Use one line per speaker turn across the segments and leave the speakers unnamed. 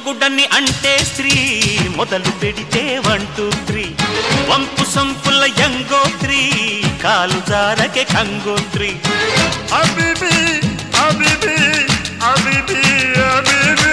గుడ్డని అంటే స్త్రీ మొదలు పెడితే వన్ టూ త్రీ వంపు సంపుల యంగోత్రి కాలు జారకే కంగోత్రి
అబిబి అబిబి అబిబి అబిబి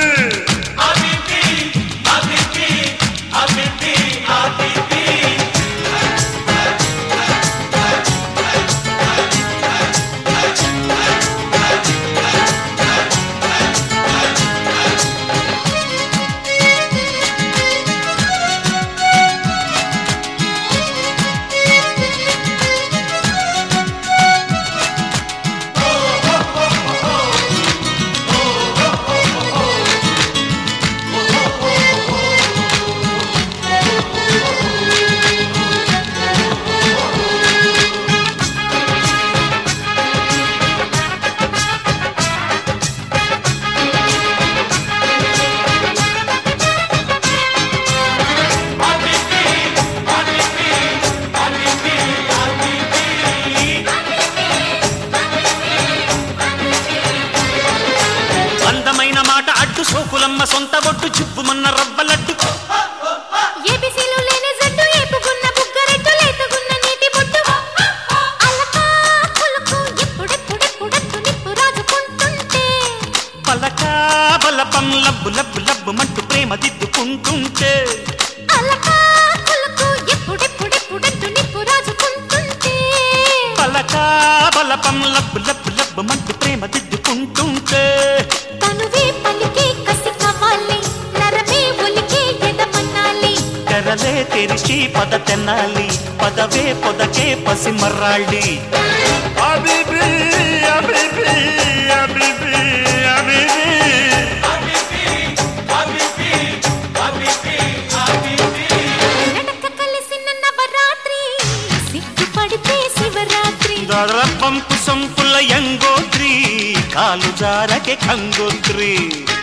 అందమైన మాట అడ్డు సోకులమ్మ సొంత బొట్టు చిప్పుమన్న రవ్వలడ్డు
ఏబీసీలు లేని జట్టు ఏపుకున్న బుగ్గరెట్టు లేతగున్న నీటి బొట్టు అలకా పులుకు ఎప్పుడెప్పుడెప్పుడెప్పుడు నిప్పు రాజుకుంటుంటే
పలకా బలపం లబ్బు లబ్బు లబ్బు మంటూ ప్రేమ దిద్దుకుంటుంటే
అలకా పులుకు ఎప్పుడెప్పుడెప్పుడెప్పుడు నిప్పు రాజుకుంటుంటే
పలకా బలపం లబ్బు లబ్బు లబ్బు మంటూ ప్రేమ దిద్దుకుంటుంటే
తనువే పలికే కసి కావాలి నరమే ఒలికే ఎదమన్నాలి
కరలే తెరిచి పద తెనాలి పదవే పొదకే పసిమర్రాళ్ళి
అబిబి అబిబి అబిబి అబిబి
నడక కలిసిన నవరాత్రి సిగ్గుపడితే శివరాత్రి
పంపు సంపుల యంగోత్రి కాలు జారకే కంగోత్రి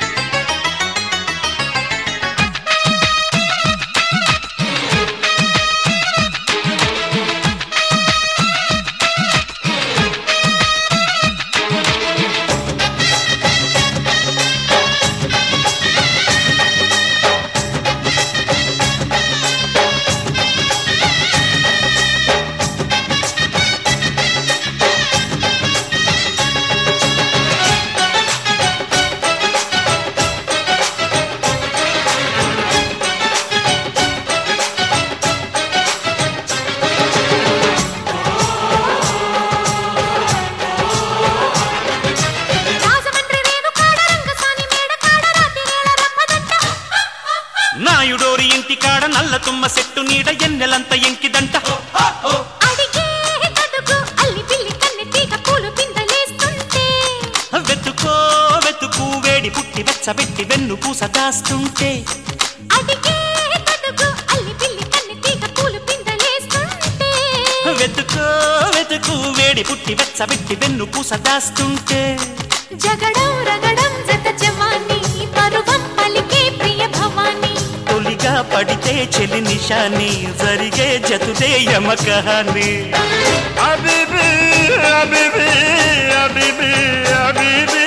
రాజమండ్రి రేణు కాడ రంగసాని మేడ కాడ రాతి వేళ రప్పదంట
నాయుడోరి ఇంటి కాడ నల్ల తుమ్మ చెట్టు నీడ ఎన్నెలంత ఎంకిదంట
అడిగే తడుగు అల్లి పిల్లి కన్నె తీగ పూలు పిందలేస్తుంటే
వెతుకో వెతుకు వేడి పుట్టి వెచ్చబెట్టి వెన్ను పూస దాస్తుంటే
అడిగే తడుగు అల్లి పిల్లి కన్నె తీగ పూలు పిందలేస్తుంటే
వెతుకో వెతుకు వేడి పుట్టి వెచ్చబెట్టి వెన్ను పూస దాస్తుంటే
జగడం రగడం జత జవాని పరువం పలికే ప్రియ భవాని
తొలిగా పడితే చెలి నిషాని జరిగే జతుదే యమకహాని
అబిబి అబిబి అబిబి అబిబి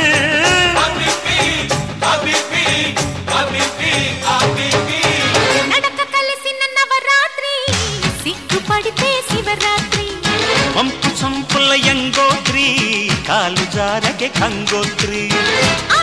నడక కలిసిన నవరాత్రి సిగ్గుపడితే శివరాత్రి
పంపు సంపుల యంగోత్రి కాలు జారకే కంగోత్రి
ఆ